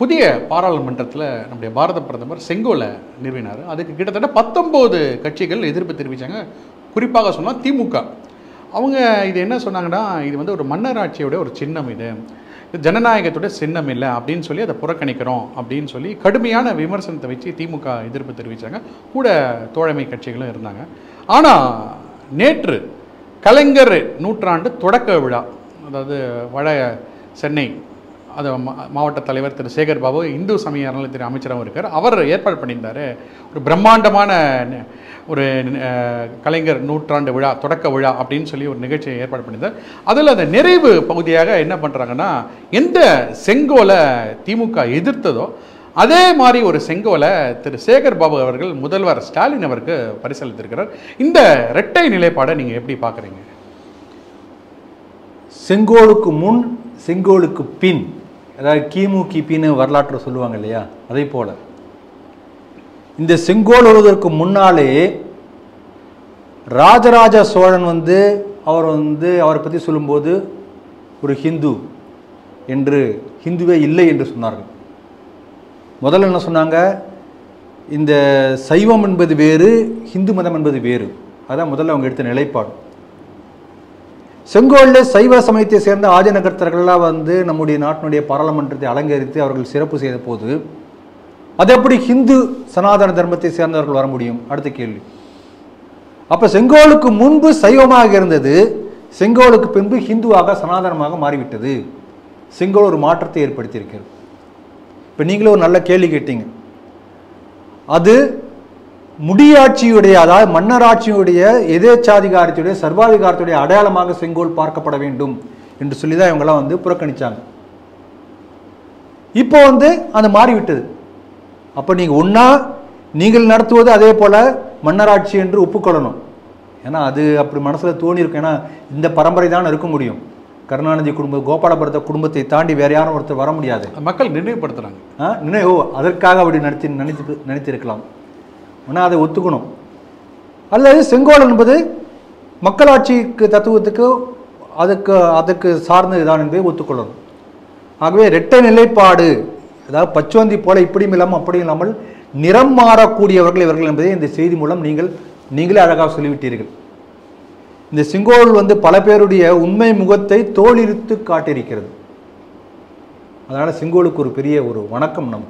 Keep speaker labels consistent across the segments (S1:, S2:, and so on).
S1: புதிய பாராளுமன்றத்தில் நம்முடைய பாரத பிரதமர் செங்கோலை நிறுவினார் அதுக்கு கிட்டத்தட்ட பத்தொம்போது கட்சிகள் எதிர்ப்பு தெரிவித்தாங்க குறிப்பாக சொன்னால் திமுக அவங்க இது என்ன சொன்னாங்கன்னா இது வந்து ஒரு மன்னராட்சியோட ஒரு சின்னம் இது இது ஜனநாயகத்தோட சின்னம் இல்லை அப்படின்னு சொல்லி அதை புறக்கணிக்கிறோம் அப்படின்னு சொல்லி கடுமையான விமர்சனத்தை வச்சு திமுக எதிர்ப்பு தெரிவித்தாங்க கூட தோழமை கட்சிகளும் இருந்தாங்க ஆனால் நேற்று கலைஞர் நூற்றாண்டு தொடக்க விழா அதாவது வட சென்னை அது மா- மாவட்ட தலைவர் திரு சேகர் பாபு இந்து சமய அறநிலையத்துறை அமைச்சராகவும் இருக்கார் அவர் ஏற்பாடு பண்ணியிருந்தார் ஒரு பிரம்மாண்டமான ந- ஒரு அஹ், கலைஞர் நூற்றாண்டு விழா தொடக்க விழா அப்படின்னு சொல்லி ஒரு நிகழ்ச்சியை ஏற்பாடு பண்ணியிருந்தார் அதில் அந்த நிறைவு பகுதியாக என்ன பண்ணுறாங்கன்னா எந்த செங்கோலை திமுக எதிர்த்ததோ அதே மாதிரி ஒரு செங்கோலை திரு சேகர் பாபு அவர்கள் முதல்வர் ஸ்டாலின் அவருக்கு பரிசளித்திருக்கிறார் இந்த இரட்டை நிலைப்பாடை நீங்கள் எப்படி பார்க்குறீங்க
S2: செங்கோலுக்கு முன் செங்கோலுக்கு பின் அதாவது கிமு கிபின்னு வரலாற்றை சொல்லுவாங்க இல்லையா அதே போல இந்த செங்கோல் வருவதற்கு முன்னாலே ராஜராஜ சோழன் வந்து அவர் வந்து அவரை பற்றி சொல்லும்போது ஒரு ஹிந்து என்று ஹிந்துவே இல்லை என்று சொன்னார்கள் முதல்ல என்ன சொன்னாங்க இந்த சைவம் என்பது வேறு ஹிந்து மதம் என்பது வேறு அதான் முதல்ல அவங்க எடுத்த நிலைப்பாடு செங்கோலில் சைவ சமயத்தை சேர்ந்த ஆதிநகர்த்தர்கள்லாம் வந்து நம்முடைய நாட்டினுடைய பாராளுமன்றத்தை அலங்கரித்து அவர்கள் சிறப்பு செய்த போது அது எப்படி ஹிந்து சனாதன தர்மத்தை சேர்ந்தவர்கள் வர முடியும் அடுத்த கேள்வி அப்ப செங்கோலுக்கு முன்பு சைவமாக இருந்தது செங்கோலுக்கு பின்பு ஹிந்துவாக சனாதனமாக மாறிவிட்டது செங்கோல் ஒரு மாற்றத்தை ஏற்படுத்தியிருக்கிறது இப்போ நீங்களே ஒரு நல்ல கேள்வி கேட்டீங்க அது முடியாட்சியுடைய அதாவது மன்னராட்சியுடைய எதேச்சாதிகாரத்துடைய சர்வாதிகாரத்துடைய அடையாளமாக செங்கோல் பார்க்கப்பட வேண்டும் என்று சொல்லி தான் இவங்கெல்லாம் வந்து புறக்கணிச்சாங்க இப்போ வந்து அது மாறிவிட்டது அப்போ நீங்கள் ஒன்றா நீங்கள் நடத்துவது அதே போல் மன்னராட்சி என்று ஒப்புக்கொள்ளணும் ஏன்னா அது அப்படி மனசில் தோணியிருக்கும் ஏன்னா இந்த பரம்பரை தான் இருக்க முடியும் கருணாநிதி குடும்பம் கோபாலபுரத்த குடும்பத்தை தாண்டி வேற யாரும் ஒருத்தர் வர முடியாது
S1: மக்கள் நினைவுபடுத்துகிறாங்க
S2: ஆ, நினை- ஓ அதற்காக அப்படி நடத்தி நினைத்து நினைத்திருக்கலாம் ஆனால் அதை ஒத்துக்கணும் அல்லது செங்கோல் என்பது மக்களாட்சிக்கு தத்துவத்துக்கு அதுக்கு அதுக்கு சார்ந்ததுதான் என்பதை ஒத்துக்கொள்ளணும் ஆகவே இரட்டை நிலைப்பாடு அதாவது பச்சோந்தி போல இப்படியும் இல்லாமல் அப்படியும் இல்லாமல் நிறம் மாறக்கூடியவர்கள் இவர்கள் என்பதை இந்த செய்தி மூலம் நீங்கள் நீங்களே அழகாக சொல்லிவிட்டீர்கள் இந்த செங்கோல் வந்து பல பேருடைய உண்மை முகத்தை தோலிருத்து காட்டியிருக்கிறது அதனால செங்கோலுக்கு ஒரு பெரிய ஒரு வணக்கம் நம்ம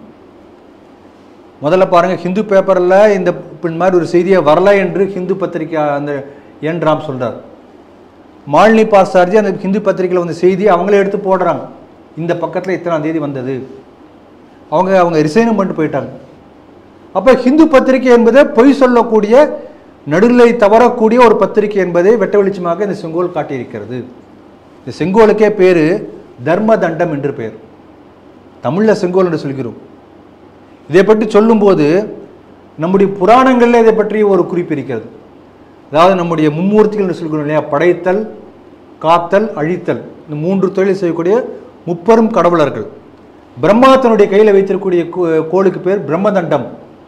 S2: முதல்ல பாருங்க ஹிந்து பேப்பர்ல இந்த பின் மாதிரி ஒரு செய்தியை வரல என்று ஹிந்து பத்திரிக்கை அந்த என் ராம் சொல்றார் மாலினி பாசார்ஜி அந்த ஹிந்து பத்திரிக்கையில் வந்த செய்தி அவங்களே எடுத்து போடுறாங்க இந்த பக்கத்தில் இத்தனாம் தேதி வந்தது அவங்க அவங்க ரிசைனும் பண்ணிட்டு போயிட்டாங்க அப்போ ஹிந்து பத்திரிகை என்பதை பொய் சொல்லக்கூடிய நடுநிலை தவறக்கூடிய ஒரு பத்திரிகை என்பதை வெட்ட வெளிச்சமாக இந்த செங்கோல் காட்டியிருக்கிறது இந்த செங்கோலுக்கே பேரு தர்ம தண்டம் என்று பெயர் தமிழில் செங்கோல் என்று சொல்கிறோம் இதை பற்றி சொல்லும்போது நம்முடைய புராணங்களில் இதை பற்றி ஒரு குறிப்பு இருக்கிறது அதாவது நம்முடைய மும்மூர்த்திகள் என்று சொல்கிறோம் இல்லையா படைத்தல் காத்தல் அழித்தல் இந்த மூன்று தொழிலை செய்யக்கூடிய முப்பெரும் கடவுளர்கள் பிரம்மா தன்னுடைய கையில் வைத்திருக்கக்கூடிய கோ- கோளுக்கு பேர் பிரம்மதண்டம்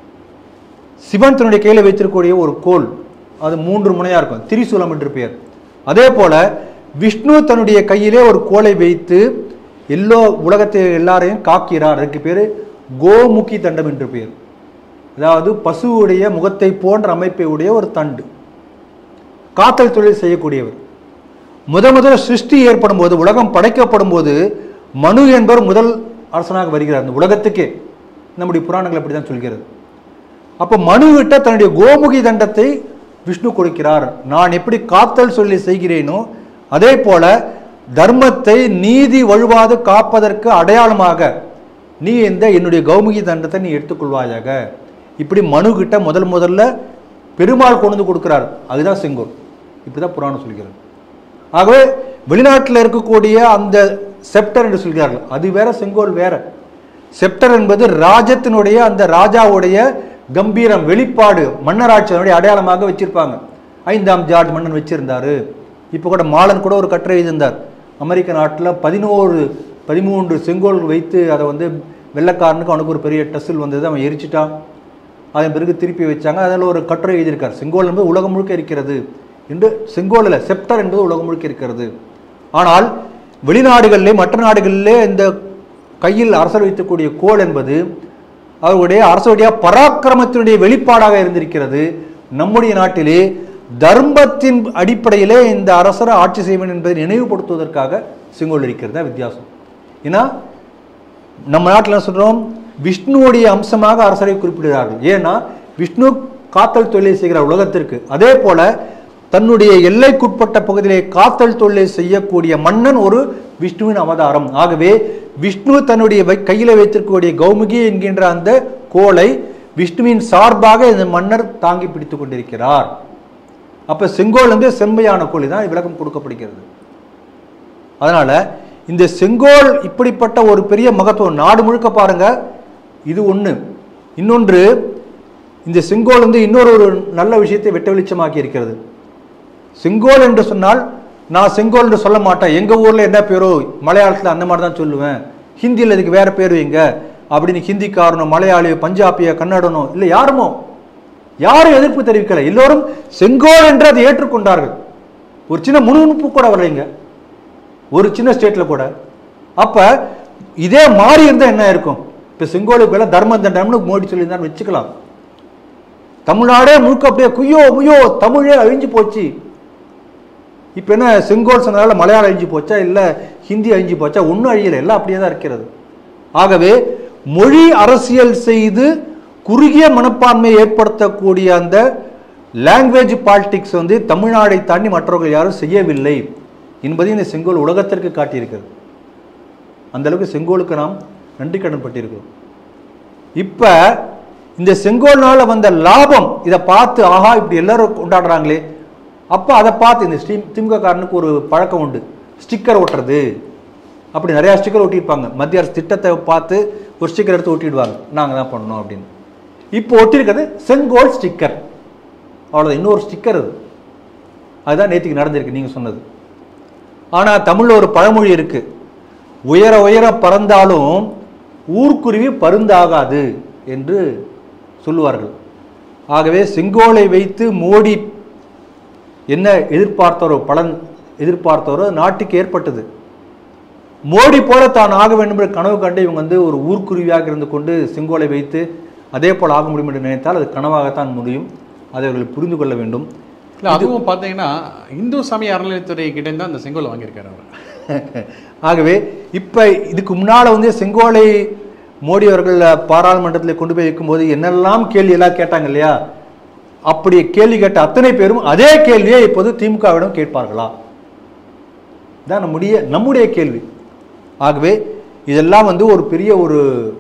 S2: சிவன் தன்னுடைய கையில் வைத்திருக்கக்கூடிய ஒரு கோல் அது மூன்று முனையா இருக்கும் திரிசூலம் என்று பெயர் அதே போல விஷ்ணு தன்னுடைய கையிலே ஒரு கோலை வைத்து எல்லோ உலகத்தை எல்லாரையும் காக்கிறார் அதுக்கு பேரு கோமுகி தண்டம் என்று பெயர் அதாவது பசுவுடைய முகத்தை போன்ற அமைப்பை உடைய ஒரு தண்டு காத்தல் தொழில் செய்யக்கூடியவர் முத முதல்ல சிருஷ்டி ஏற்படும் போது உலகம் படைக்கப்படும் போது மனு என்பவர் முதல் அரசனாக வருகிறார் இந்த உலகத்துக்கே நம்முடைய புராணங்கள் அப்படிதான் சொல்கிறது அப்போ மனு விட்ட தன்னுடைய கோமுகி தண்டத்தை விஷ்ணு கொடுக்கிறார் நான் எப்படி காத்தல் சொல்லி செய்கிறேனோ அதே போல தர்மத்தை நீதி வழுவாது காப்பதற்கு அடையாளமாக நீ இந்த என்னுடைய கௌமுகி தண்டத்தை நீ எடுத்துக்கொள்வாயாக இப்படி மனு கிட்ட முதல் முதல்ல பெருமாள் கொண்டு வந்து கொடுக்கிறார் அதுதான் செங்கோல் இப்படிதான் புராணம் சொல்கிறது ஆகவே வெளிநாட்டில் இருக்கக்கூடிய அந்த செப்டர் என்று சொல்கிறார்கள் அது வேற செங்கோல் வேற செப்டர் என்பது ராஜத்தினுடைய அந்த ராஜாவுடைய கம்பீரம் வெளிப்பாடு மன்னராட்சியினுடைய அடையாளமாக வச்சிருப்பாங்க ஐந்தாம் ஜார்ஜ் மன்னன் வச்சிருந்தாரு இப்போ கூட மாலன் கூட ஒரு கட்டுரை எழுதியிருந்தார் அமெரிக்க நாட்டில் பதினோரு பதிமூன்று செங்கோல் வைத்து அதை வந்து வெள்ளைக்காரனுக்கு அவனுக்கு ஒரு பெரிய டசில் வந்தது அவன் எரிச்சிட்டான் அதன் பிறகு திருப்பி வச்சாங்க அதில் ஒரு கட்டுரை எழுதியிருக்கார் செங்கோல் என்பது உலகம் முழுக்க இருக்கிறது என்று செங்கோல் இல்லை செப்டர் என்பது உலகம் முழுக்க இருக்கிறது ஆனால் வெளிநாடுகளிலே மற்ற நாடுகளிலே இந்த கையில் அரசர் வைக்கக்கூடிய கோல் என்பது அவருடைய அரசுடைய பராக்கிரமத்தினுடைய வெளிப்பாடாக இருந்திருக்கிறது நம்முடைய நாட்டிலே தர்மத்தின் அடிப்படையிலே இந்த அரசரை ஆட்சி செய்வேன் என்பதை நினைவுபடுத்துவதற்காக செங்கோல் இருக்கிறது தான் வித்தியாசம் ஏன்னா நம்ம நாட்டில் என்ன சொல்றோம் விஷ்ணுவுடைய அம்சமாக அரசரை குறிப்பிடுகிறார்கள் ஏன்னா விஷ்ணு காத்தல் தொழிலை செய்கிறார் உலகத்திற்கு அதே போல தன்னுடைய எல்லைக்குட்பட்ட பகுதியிலே காத்தல் தொழிலை செய்யக்கூடிய மன்னன் ஒரு விஷ்ணுவின் அவதாரம் ஆகவே விஷ்ணு தன்னுடைய வை- கையில வைத்திருக்கக்கூடிய கௌமுகி என்கின்ற அந்த கோலை விஷ்ணுவின் சார்பாக இந்த மன்னர் தாங்கி பிடித்துக் கொண்டிருக்கிறார் அப்ப செங்கோல் வந்து செம்மையான கோழி தான் விளக்கம் கொடுக்கப்படுகிறது அதனால இந்த செங்கோல் இப்படிப்பட்ட ஒரு பெரிய மகத்துவம் நாடு முழுக்க பாருங்க இது ஒண்ணு இன்னொன்று இந்த செங்கோல் வந்து இன்னொரு ஒரு நல்ல விஷயத்தை வெட்ட வெளிச்சமாக்கி இருக்கிறது செங்கோல் என்று சொன்னால் நான் செங்கோல் என்று சொல்ல மாட்டேன் எங்க ஊர்ல என்ன பேரோ மலையாளத்துல அந்த மாதிரி தான் சொல்லுவேன் ஹிந்தியில் இதுக்கு வேற பேர் வைங்க அப்படின்னு ஹிந்திக்காரனோ மலையாளியோ பஞ்சாபியோ கன்னடனோ இல்லை யாருமோ யாரும் எதிர்ப்பு தெரிவிக்கல எல்லோரும் செங்கோல் என்று அதை ஏற்றுக்கொண்டார்கள் ஒரு சின்ன முணுமுணுப்பு கூட வரலைங்க ஒரு சின்ன ஸ்டேட்ல கூட அப்ப இதே மாறி இருந்தா என்ன இருக்கும் இப்ப செங்கோலுக்கு மேல தர்ம தண்டம்னு மோடி சொல்லியிருந்தான்னு வச்சுக்கலாம் தமிழ்நாடே முழுக்க அப்படியே குய்யோ முய்யோ தமிழே அழிஞ்சு போச்சு இப்ப என்ன செங்கோல் சொன்னதால மலையாளம் அழிஞ்சு போச்சா இல்ல ஹிந்தி அழிஞ்சு போச்சா ஒன்றும் அழியல எல்லாம் அப்படியே தான் இருக்கிறது ஆகவே மொழி அரசியல் செய்து குறுகிய மனப்பான்மையை ஏற்படுத்தக்கூடிய அந்த லாங்குவேஜ் பாலிடிக்ஸ் வந்து தமிழ்நாடை தாண்டி மற்றவர்கள் யாரும் செய்யவில்லை என்பதை இந்த செங்கோல் உலகத்திற்கு காட்டியிருக்கிறது அந்த அளவுக்கு செங்கோலுக்கு நாம் நன்றி கடன் பட்டிருக்கிறோம் இப்ப இந்த செங்கோல்னால வந்த லாபம் இதை பார்த்து ஆஹா இப்படி எல்லாரும் கொண்டாடுறாங்களே அப்ப அதை பார்த்து இந்த ஸ்டீம் திமுக காரனுக்கு ஒரு பழக்கம் உண்டு ஸ்டிக்கர் ஒட்டுறது அப்படி நிறைய ஸ்டிக்கர் ஒட்டியிருப்பாங்க மத்திய அரசு திட்டத்தை பார்த்து ஒரு ஸ்டிக்கர் எடுத்து ஒட்டிடுவாங்க நாங்க தான் பண்ணோம் அப்படின்னு இப்போ ஒட்டியிருக்கிறது செங்கோல் ஸ்டிக்கர் அவ்வளவுதான் இன்னொரு ஸ்டிக்கர் அது அதுதான் நேற்றுக்கு நடந்திருக்கு நீங்க சொன்னது ஆனா தமிழ்ல ஒரு பழமொழி இருக்கு உயர உயர பறந்தாலும் ஊர்க்குருவி பருந்தாகாது என்று சொல்லுவார்கள் ஆகவே செங்கோலை வைத்து மோடி என்ன எதிர்பார்த்தாரோ பலன் எதிர்பார்த்தாரோ நாட்டுக்கு ஏற்பட்டது மோடி போல தான் ஆக வேண்டும் என்ற கனவு கண்டு இவங்க வந்து ஒரு ஊர்க்குருவியாக இருந்து கொண்டு செங்கோலை வைத்து அதே போல் ஆக முடியும் என்று நினைத்தால் அது கனவாகத்தான் முடியும் அதை அவர்கள் புரிந்து கொள்ள வேண்டும்
S1: இல்லை அதுவும் பார்த்தீங்கன்னா இந்து சமய அறநிலையத்துறை கிட்டே தான் அந்த செங்கோலை வாங்கியிருக்காரு அவர்
S2: ஆகவே இப்ப இதுக்கு முன்னால வந்து செங்கோலை மோடி அவர்கள் பாராளுமன்றத்தில் கொண்டு போய் வைக்கும்போது என்னெல்லாம் கேள்வி எல்லாம் கேட்டாங்க இல்லையா அப்படி கேள்வி கேட்ட அத்தனை பேரும் அதே கேள்வியை இப்போது திமுகவிடம் கேட்பார்களா இதான் நம்முடைய நம்முடைய கேள்வி ஆகவே இதெல்லாம் வந்து ஒரு பெரிய ஒரு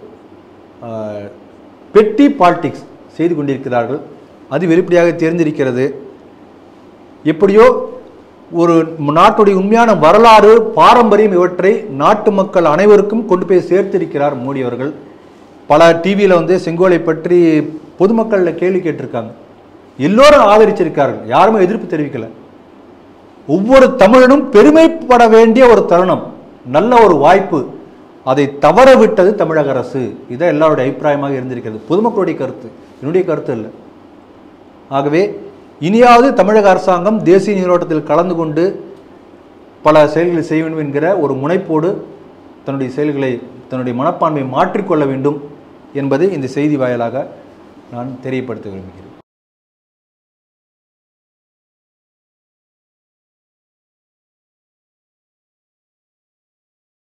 S2: ஆஹ், பெட்டி பாலிடிக்ஸ் செய்து கொண்டிருக்கிறார்கள் அது வெளிப்படையாக தெரிந்திருக்கிறது எப்படியோ ஒரு நாட்டுடைய உண்மையான வரலாறு பாரம்பரியம் இவற்றை நாட்டு மக்கள் அனைவருக்கும் கொண்டு போய் சேர்த்திருக்கிறார் மோடி அவர்கள் பல டிவியில் வந்து செங்கோலை பற்றி பொதுமக்களில் கேள்வி கேட்டிருக்காங்க எல்லோரும் ஆதரிச்சிருக்கார்கள் யாருமே எதிர்ப்பு தெரிவிக்கல ஒவ்வொரு தமிழனும் பெருமைப்பட வேண்டிய ஒரு தருணம் நல்ல ஒரு வாய்ப்பு அதை தவற விட்டது தமிழக அரசு இதான் எல்லாருடைய அபிப்பிராயமாக இருந்திருக்கிறது பொதுமக்களுடைய கருத்து என்னுடைய கருத்து இல்லை ஆகவே இனியாவது தமிழக அரசாங்கம் தேசிய நீரோட்டத்தில் கலந்து கொண்டு பல செயல்களை செய்ய வேண்டும் என்கிற ஒரு முனைப்போடு தன்னுடைய செயல்களை தன்னுடைய மனப்பான்மையை மாற்றிக்கொள்ள வேண்டும் என்பதை இந்த செய்தி வாயிலாக நான் தெரியப்படுத்த விரும்புகிறேன்